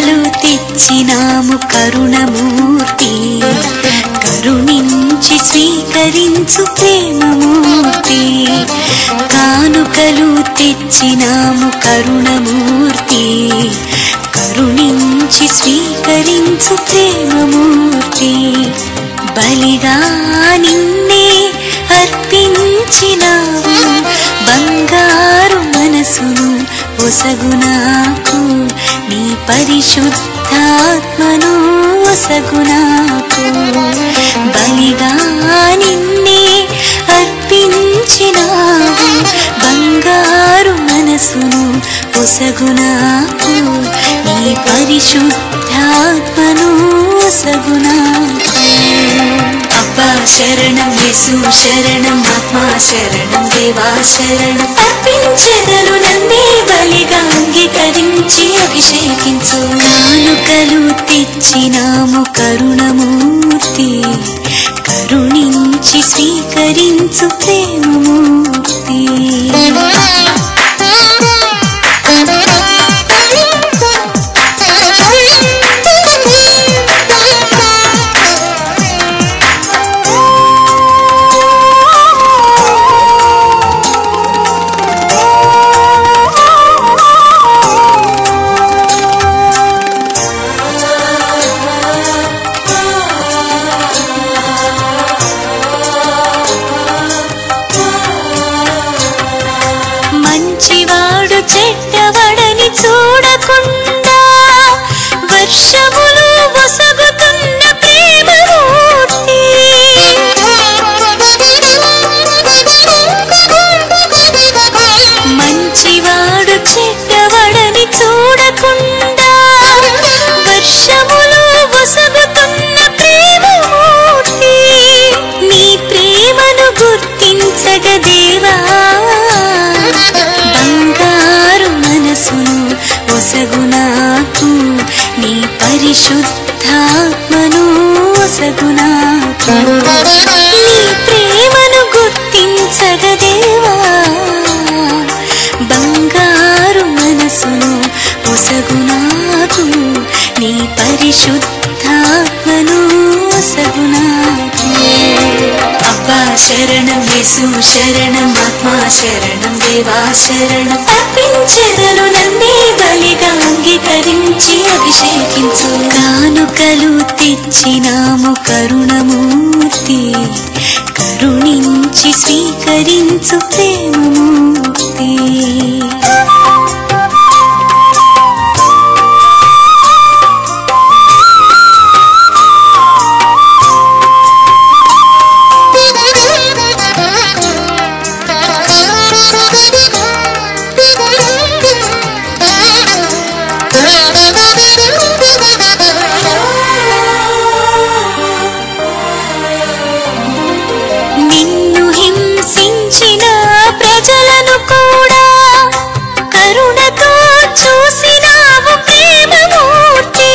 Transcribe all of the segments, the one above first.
కానుకలు తెచ్చినాము కరుణమూర్తి కరుణించి స్వీకరించు ప్రేమమూర్తి కానుకలు తెచ్చినాము కరుణమూర్తి కరుణించి స్వీకరించు ప్రేమమూర్తి బలిగా నిన్నే అర్పించినావు బంగారు మనసును ఒసగునాకు నీ పరిశుద్ధాత్మను ఒసగునాకు బలిగా నిన్నే అర్పించినావు బంగారు మనసును ఒసగునాకు నీ పరిశుద్ధాత్మను ఒసగునాకు అబ్బా శరణం యేసు శరణం ఆత్మా శరణం దేవా శరణం అర్పించెదను నన్నే బలిగా అంగీకరించి అభిషేకించు కానుకలు తెచ్చినాము కరుణమూర్తి కరుణించి స్వీకరించు ప్రేమమూర్తి మంచివాడు చెడ్డవడని చూడకుండా వర్షములు ఒసగుతున్న ప్రేమమూర్తి మంచివాడు చెడ్డవడని చూడకుండా వర్షములు ఒసగుతున్న ప్రేమమూర్తి నీ ప్రేమను గుర్తించగ దేవా బంగారు మనసును ఒసగునాకు నీ పరిశుద్ధాత్మను ఒసగునాకు నీ ప్రేమను గుర్తించగ దేవా బంగారు మనసును ఒసగునాకు నీ పరిశుద్ధాత్మను ఒసగునాకు అబ్బా శరణం యేసు శరణం ఆత్మా శరణం దేవా శరణం అర్పించెదను నన్నే బలిగా అంగీకరించి అభిషేకించు కానుకలు తెచ్చినాము కరుణమూర్తి కరుణించి స్వీకరించు ప్రేమమూర్తి నిన్ను హింసించిన ప్రజలను కూడా కరుణతో చూసినావు ప్రేమమూర్తి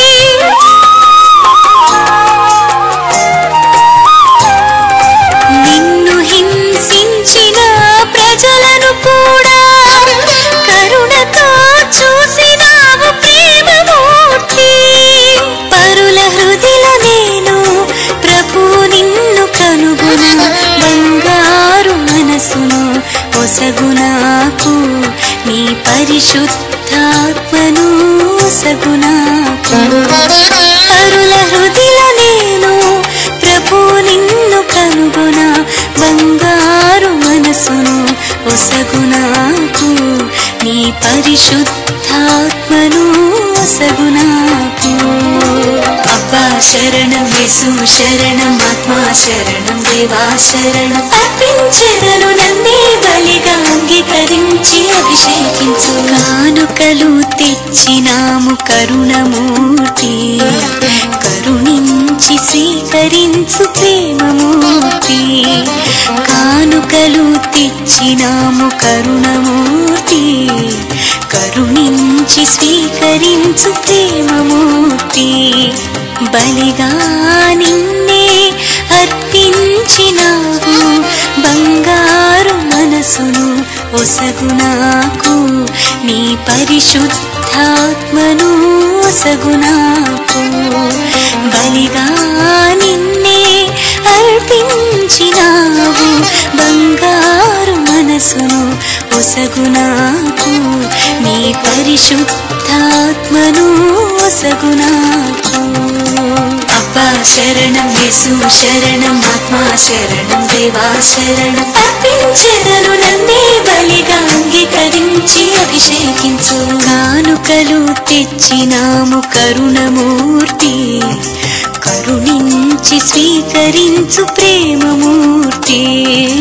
నిన్ను హింసించిన ప్రజలను కూడా కరుణతో చూసినావు ప్రేమమూర్తి పరుల హృదిల నేను ప్రభు నిన్ను కనుగొన బంగారు మనసును ఒసగునాకు నీ పరిశుద్ధాత్మను ఒసగునాకు పరుల హృదిల నేను ప్రభు నిన్ను కనుగొన బంగారు మనసును ఒసగునాకు నీ పరిశుద్ధాత్మను ఒసగునాకు అబ్బా శరణం యేసు శరణం ఆత్మా శరణం దేవా శరణం అర్పించెదను నన్నే బలిగా అంగీకరించి అభిషేకించు కానుకలు తెచ్చినాము కరుణమూర్తి కరుణించి స్వీకరించు ప్రేమమూర్తి కానుకలు తెచ్చినాము కరుణమూర్తి కరుణించి స్వీకరించు ప్రేమమూర్తి బలిగా నిన్నే అర్పించినావు బంగారు మనసును ఒసగునాకు నీ పరిశుద్ధాత్మను ఒసగునాకు బలిగా నిన్నే అర్పించినావు బంగారు మనసును ఒసగునాకు నీ పరిశుద్ధాత్మను ఒసగునాకు అబ్బా శరణం యేసు శరణం ఆత్మా శరణం దేవా శరణం అర్పించెదను నన్నే బలిగా అంగీకరించి అభిషేకించు కానుకలు తెచ్చినాము కరుణమూర్తి కరుణించి స్వీకరించు ప్రేమమూర్తి